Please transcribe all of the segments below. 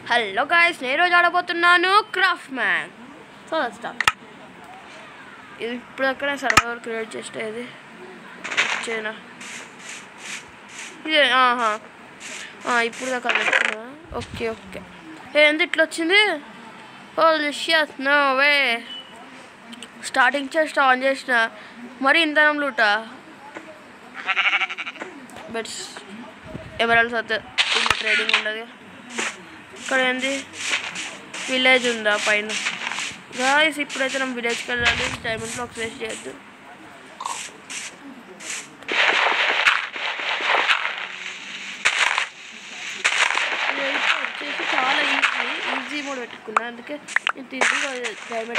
Hello guys నేను రోజు ఆడబోతున్నాను క్రాఫ్ట్ మ్యాన్ సో స్టార్ట్ ఇది ఇప్పుడు అక్కడ సర్వర్ క్రియేట్ చేస్తే ఇది వచ్చేనా ఇదే ఆహా ఆ, ఇప్పుడు దాకా పెట్టుకున్నా ఓకే ఓకే ఏంది ఇట్లా వచ్చింది ఓ షియస్ నో వే స్టార్టింగ్ చేసి ఆన్ చేసిన మరి ఇంధనం లూట బెట్స్ ఎమరాల్స్ వద్ద ఇంకా ట్రేడింగ్ ఉండదు ఇక్కడ ఏంది విలేజ్ ఉందా పైన గాయస్ ఇప్పుడైతే మనం విలేజ్కి వెళ్ళాలి డైమండ్ బ్లాక్స్ వేస్ట్ చేయొద్దు ఇదైతే వచ్చేసి చాలా ఈజీ ఈజీ మోడ్ పెట్టుకున్నా అందుకే ఇంత ఈజీగా డైమండ్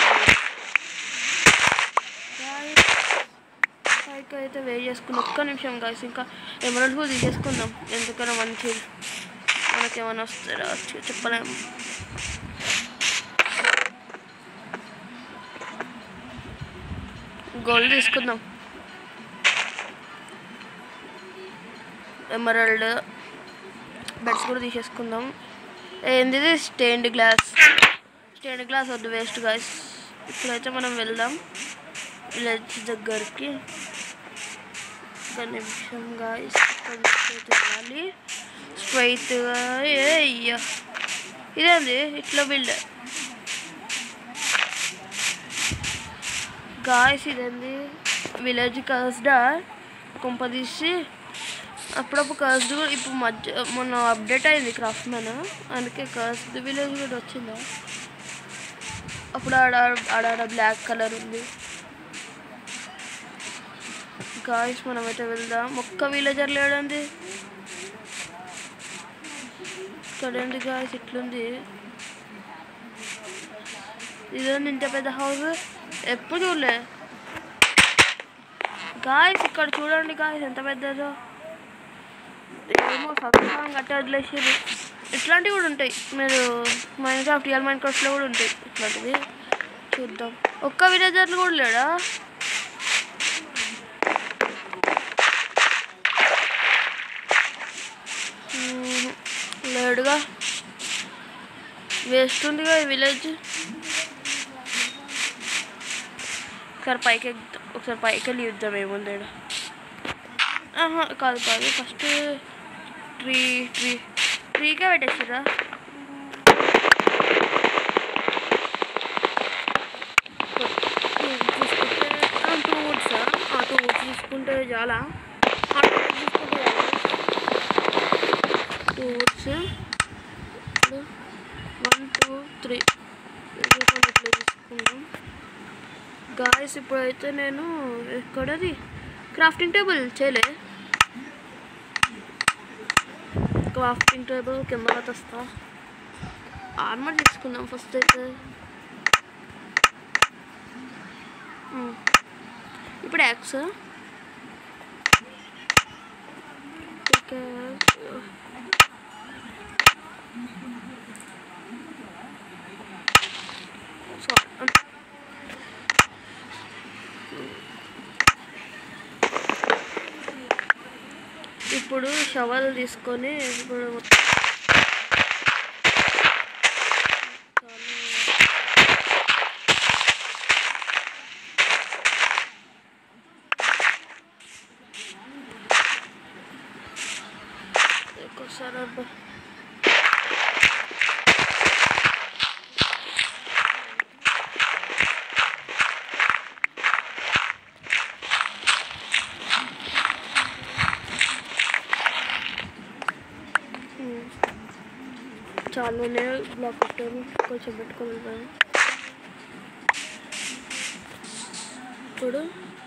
పైకి అయితే వే చేసుకుని ఒక్క నిమిషం గాయస్ ఇంకా ఎమరాల్డ్ కూడా తీసేసుకుందాం ఎందుకన్నా మంచి మనకేమైనా వస్తే రావచ్చు చెప్పలేము గోల్డ్ తీసుకుందాం ఎమరాల్డ్ బెడ్స్ కూడా తీసేసుకుందాం ఏంది ఇది స్టేన్డ్ గ్లాస్ స్టేన్డ్ గ్లాస్ వద్దు వేస్ట్ గాయస్ ఇప్పుడైతే మనం వెళ్దాం విలేజ్ దగ్గరికి ఒక నిమిషం గాయస్ వెళ్ళాలి స్ట్రైట్గా ఏ అయ్యా ఇదేంది ఇట్లా బిల్డ్ గాయస్ ఇదేంది విలేజ్ కర్స్డా కుంపదీసి అప్పుడప్పుడు కర్స్డ్ కూడా ఇప్పుడు మధ్య మొన్న అప్డేట్ అయింది క్రాఫ్ట్ మ్యాన్ అందుకే కర్స్డ్ విలేజ్ కూడా వచ్చిందా అప్పుడు ఆడ ఆడ బ్లాక్ కలర్ ఉంది గాయస్ మనమైతే వెళ్దాం ఒక్క విలేజర్ లేడండి చూడండి గాయస్ ఇట్లుంది ఇదేంది ఇంత పెద్ద హౌస్ ఎప్పుడు చూడలే గాయస్ ఇక్కడ చూడండి గాయస్ ఎంత పెద్దదో ఏమో సగం గట్ట వదిలేసారు ఇట్లాంటివి కూడా ఉంటాయి మీరు మైన్ క్రాఫ్ట్ రియల్ మైన్ క్రాఫ్ట్లో కూడా ఉంటాయి ఇట్లాంటివి చూద్దాం ఒక్క విలేజర్లు కూడా లేడా మ్మ్. లేడుగా వేస్ట్ ఉందిగా ఈ విలేజ్ ఒకసారి పైకి ఎక్కుదాం ఒకసారి పైకి వెళ్ళి చూద్దాం ఏముంది ఈడ. ఆహా కాదు కాదు ఫస్ట్ ట్రీ ట్రీ ట్రీకే పెట్టేసిరా టూ వుడ్స్ టూ వుడ్స్ తీసుకుంటే చాలా టూ వుడ్స్ తీసుకుంటే two woods one two three ఇట్లా తీసుకుందాం గాయస్ ఇప్పుడైతే నేను ఎక్కడది క్రాఫ్టింగ్ టేబుల్ చేయలే క్రాఫ్టింగ్ టేబుల్ కింద తెస్తా ఆర్మర్ తీసుకుందాం ఫస్ట్ అయితే మ్మ్. ఇప్పుడు యాక్స్ ఇప్పుడు షవల్ తీసుకొని ఇప్పుడు ఒకసారి అబ్బా చాలానే బ్లాక్ పెట్టాను కొంచెం పెట్టుకొని వెళ్తాను ఇప్పుడు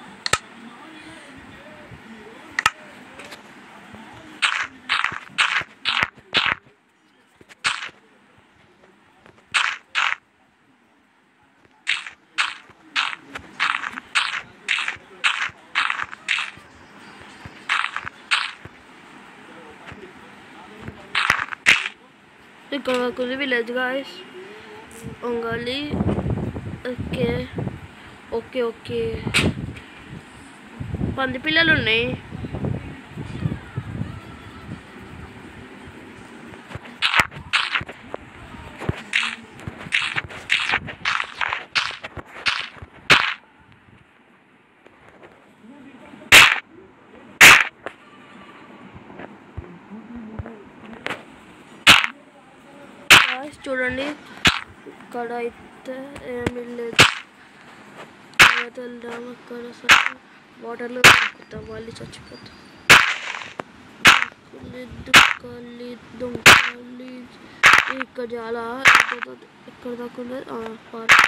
ఇక్కడ వరకు ఉంది విలేజ్ గాయస్ ఒంగాలి ఓకే ఓకే ఓకే పంది పిల్లలు ఉన్నాయి గాయస్ చూడండి ఇక్కడ అయితే ఏమీ లేదు తర్వాత వెళ్దాం అక్కడ వాటర్లో దొరుకుతాం మళ్ళీ చచ్చిపోతాం కలిద్దు కలిద్దు కలి ఇక్కడ చాలా ఎక్కడ దాకా ఉన్నది పార్క్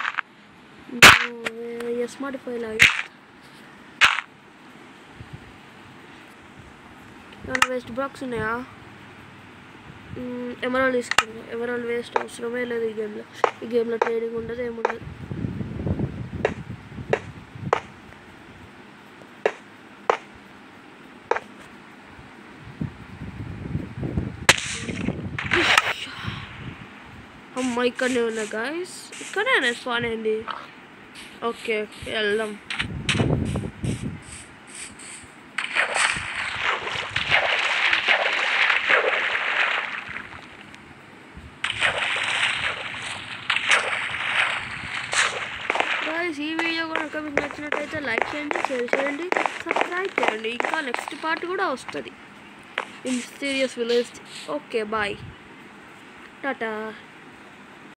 ఎస్ మాడిఫై లాగా ఏమైనా వేస్ట్ బాక్స్ ఉన్నాయా ఎమరాల్డ్ తీసుకుంది ఎమరాల్డ్ వేస్ట్ అవసరమే లేదు ఈ గేమ్లో ఈ గేమ్లో ట్రేడింగ్ ఉండదు ఏముండదు అమ్మ ఇక్కడనే ఉన్నా గాయస్ ఇక్కడే స్పాన్ అయింది ఓకే ఓకే వెళ్దాం గాయస్ ఈ వీడియో కనుక మీకు నచ్చినట్టయితే లైక్ చేయండి షేర్ చేయండి సబ్స్క్రైబ్ చేయండి ఇంకా నెక్స్ట్ పార్ట్ కూడా వస్తుంది in serious village okay bye Tata